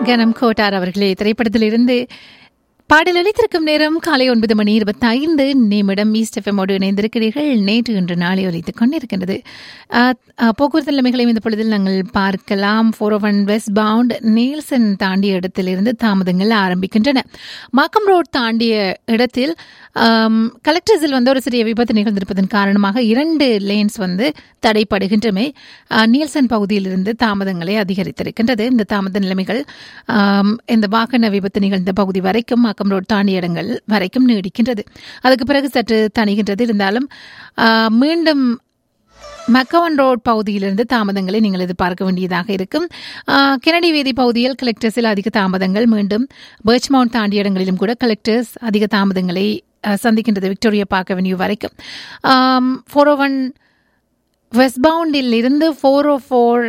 கனம் கோட்டார் அவர்களே திரைப்படத்திலிருந்து பாடல் ஒலித்திருக்கும் நேரம் காலை ஒன்பது மணி இருபத்தி ஐந்து நிமிடம் ஈஸ்ட் எஃப்எம்மோடு இணைந்திருக்கிறீர்கள் நேற்று இன்று நாளை ஒலித்துக் கொண்டிருக்கின்றது அஹ், அஹ், போக்குவரத்து நிலைமைகளையும் இந்த பொழுதில் நாங்கள் பார்க்கலாம் four one west bound Neilson தாண்டிய இடத்திலிருந்து தாமதங்கள் ஆரம்பிக்கின்றன மாக்கம் ரோட் தாண்டிய இடத்தில் ஆம், கலெக்டர்ஸில் வந்து ஒரு சிறிய விபத்து நிகழ்ந்திருப்பதன் காரணமாக இரண்டு லேன்ஸ் வந்து தடைப்படுகின்றமை அஹ், நீல்சன் பகுதியிலிருந்து தாமதங்களை அதிகரித்திருக்கின்றது இந்த தாமத நிலைமைகள் ஆம், இந்த வாகன விபத்து நிகழ்ந்த பகுதி வரைக்கும் மாக்கம் ரோட் தாண்டிய இடங்கள் வரைக்கும் நீடிக்கின்றது அதுக்கு பிறகு சற்று தணிகின்றது இருந்தாலும் ஆஹ், மீண்டும் மக்கவன் ரோட் பகுதியிலிருந்து தாமதங்களை நீங்கள் எதிர்பார்க்க வேண்டியதாக இருக்கும் ஆஹ், கெனடி வீதி பகுதியில் கலெக்டர்ஸில் அதிக தாமதங்கள் மீண்டும் பர்ச் மவுண்ட் தாண்டிய இடங்களிலும் கூட கலெக்டர்ஸ் அதிக தாமதங்களை ஆஹ், சந்திக்கின்றது விக்டோரியா பார்க் அவென்யூ வரைக்கும் ஃபோர் ஓ ஒன் வெஸ்ட் பவுண்டில் இருந்து ஃபோர் ஓ ஃபோர்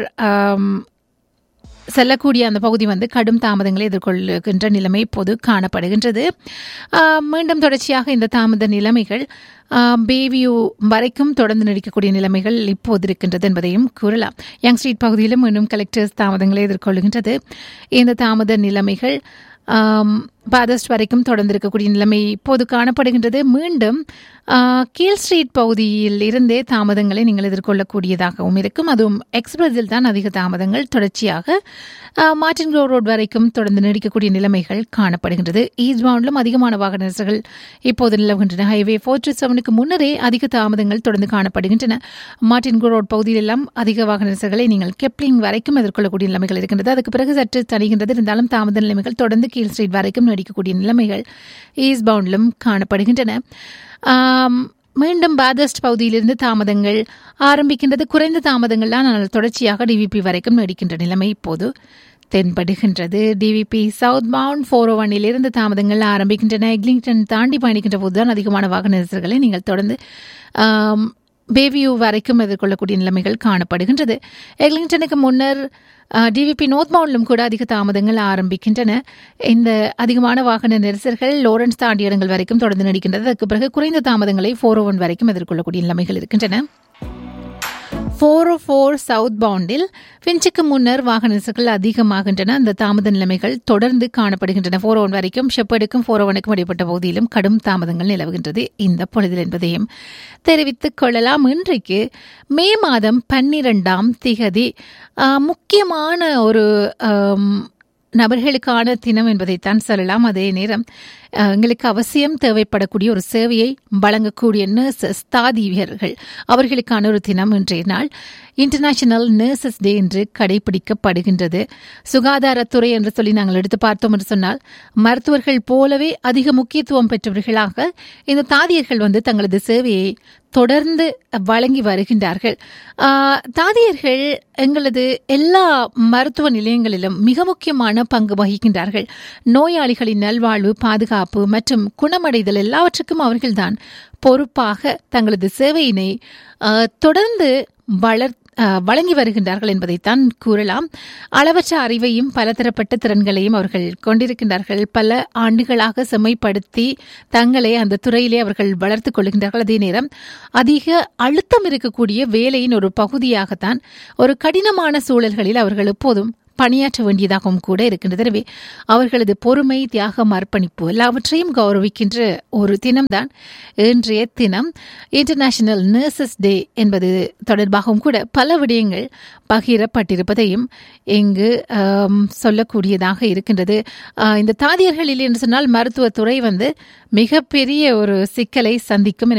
செல்லக்கூடிய அந்த பகுதி வந்து கடும் தாமதங்களை எதிர்கொள்ளுகின்ற நிலைமை இப்போது காணப்படுகின்றது ஆஹ், மீண்டும் தொடர்ச்சியாக இந்த தாமத நிலைமைகள் பேவியூ வரைக்கும் தொடர்ந்து நீடிக்கக்கூடிய நிலைமைகள் இப்போது இருக்கின்றது என்பதையும் கூறலாம் யங் ஸ்ட்ரீட் பகுதியிலும் மீண்டும் கலெக்டர்ஸ் தாமதங்களை எதிர்கொள்கின்றது இந்த தாமத நிலைமைகள் ஆம், பாதஸ்ட் வரைக்கும் தொடர்ந்து இருக்கக்கூடிய நிலைமை இப்போது காணப்படுகின்றது மீண்டும் ஆ, கீழ் ஸ்ட்ரீட் பகுதியில் இருந்தே தாமதங்களை நீங்கள் எதிர்கொள்ளக்கூடியதாகவும் இருக்கும் அதுவும் எக்ஸ்பிரஸில் தான் அதிக தாமதங்கள் தொடர்ச்சியாக ஆ, மார்டின் க்ரோ ரோட் வரைக்கும் தொடர்ந்து நீடிக்கக்கூடிய நிலைமைகள் காணப்படுகின்றது ஈஸ்ட் பவுண்டிலும் அதிகமான வாகன நெரிசல்கள் இப்போது நிலவுகின்றன ஹைவே ஃபோர் டு செவனுக்கு முன்னரே அதிக தாமதங்கள் தொடர்ந்து காணப்படுகின்றன மார்டின் க்ரோ ரோட் பகுதியில் எல்லாம் அதிக வாகன நெரிசல்களை நீங்கள் கெப்ளிங் வரைக்கும் எதிர்கொள்ளக்கூடிய நிலைமைகள் இருக்கின்றது அதுக்கு பிறகு சற்று தணிகின்றது இருந்தாலும் தாமத நிலைமைகள் தொடர்ந்து கீழ் ஸ்ட்ரீட் வரைக்கும் நீடிக்கக்கூடிய நிலைமைகள் ஈஸ்ட் பவுண்டிலும் காணப்படுகின்றன ஆம், மீண்டும் பாதஸ்ட் பகுதியிலிருந்து தாமதங்கள் ஆரம்பிக்கின்றது குறைந்த தாமதங்கள் தான் ஆனால் தொடர்ச்சியாக டிவிபி வரைக்கும் நீடிக்கின்ற நிலைமை இப்போது தென்படுகின்றது DVP southbound four O ஒன்னிலிருந்து தாமதங்கள் ஆரம்பிக்கின்றன எக்லிங்டன் தாண்டி பயணிக்கின்ற போதுதான் அதிகமான வாகன நெரிசல்களை நீங்கள் தொடர்ந்து ஆம், பேவியூ வரைக்கும் எதிர்கொள்ளக்கூடிய நிலைமைகள் காணப்படுகின்றது எக்லிங்டனுக்கு முன்னர் டிவிபி நோர்த் மவுண்டிலும் கூட அதிக தாமதங்கள் ஆரம்பிக்கின்றன இந்த அதிகமான வாகன நெரிசல்கள் லோரன்ஸ் தாண்டிய இடங்கள் வரைக்கும் தொடர்ந்து நீடிக்கின்றது அதுக்கு பிறகு குறைந்த தாமதங்களை ஃபோர் ஒன் வரைக்கும் எதிர்கொள்ளக்கூடிய நிலைமைகள் இருக்கின்றன ஃபோர் ஓ ஃபோர் சவுத் பவுண்டில் ஃபின்ச்சுக்கு முன்னர் வாகன நெரிசல்கள் அதிகமாகின்றன அந்த தாமத நிலைமைகள் தொடர்ந்து காணப்படுகின்றன ஃபோர் ஒன் வரைக்கும் ஷெப்பர்டுக்கும் ஃபோர் ஒனுக்கும் இடைப்பட்ட பகுதியிலும் கடும் தாமதங்கள் நிலவுகின்றது இந்த பொழுதில் என்பதையும் தெரிவித்துக் கொள்ளலாம் இன்றைக்கு மே மாதம் பன்னிரெண்டாம் திகதி ஆஹ், முக்கியமான ஒரு ஆம், நபர்களுக்கான தினம் என்பதைத்தான் சொல்லலாம் அதே நேரம் அஹ், எங்களுக்கு அவசியம் தேவைப்படக்கூடிய ஒரு சேவையை வழங்கக்கூடிய நர்சஸ் தாதியர்கள் அவர்களுக்கான ஒரு தினம் இன்றைய நாள் இன்டர்நேஷனல் நர்சஸ் டே என்று கடைபிடிக்கப்படுகின்றது சுகாதாரத்துறை என்று சொல்லி நாங்கள் எடுத்து பார்த்தோம் என்று சொன்னால் மருத்துவர்கள் போலவே அதிக முக்கியத்துவம் பெற்றவர்களாக இந்த தாதியர்கள் வந்து தங்களது சேவையை தொடர்ந்து வழங்கி வருகின்றார்கள் ஆஹ், தாதியர்கள் எங்களது எல்லா மருத்துவ நிலையங்களிலும் மிக முக்கியமான பங்கு வகிக்கின்றார்கள் நோயாளிகளின் நல்வாழ்வு பாதுகாப்பு மற்றும் குணமடைதல் எல்லாவற்றுக்கும் அவர்கள்தான் பொறுப்பாக தங்களது சேவையினை ஆஹ், தொடர்ந்து வளர் ஆஹ், வழங்கி வருகின்றார்கள் என்பதைத்தான் கூறலாம் அளவற்ற அறிவையும் பலதரப்பட்ட திறன்களையும் அவர்கள் கொண்டிருக்கின்றார்கள் பல ஆண்டுகளாக செம்மைப்படுத்தி தங்களை அந்த துறையிலே அவர்கள் வளர்த்துக் கொள்கின்றார்கள் அதே நேரம் அதிக அழுத்தம் இருக்கக்கூடிய வேலையின் ஒரு பகுதியாகத்தான் ஒரு கடினமான சூழல்களில் அவர்கள் எப்போதும் பணியாற்ற வேண்டியதாகவும் கூட இருக்கின்றது எனவே அவர்களது பொறுமை தியாகம் அர்ப்பணிப்பு எல்லாவற்றையும் கௌரவிக்கின்ற ஒரு தினம்தான் இன்றைய தினம் இன்டர்நேஷனல் நர்சஸ் டே என்பது தொடர்பாகவும் கூட பல விடயங்கள் பகிரப்பட்டிருப்பதையும் இங்கு ஆம், சொல்லக்கூடியதாக இருக்கின்றது ஆ, இந்த தாதியர்கள் இல்லை என்று சொன்னால் மருத்துவத்துறை வந்து மிகப்பெரிய ஒரு சிக்கலை சந்திக்கும் எனவே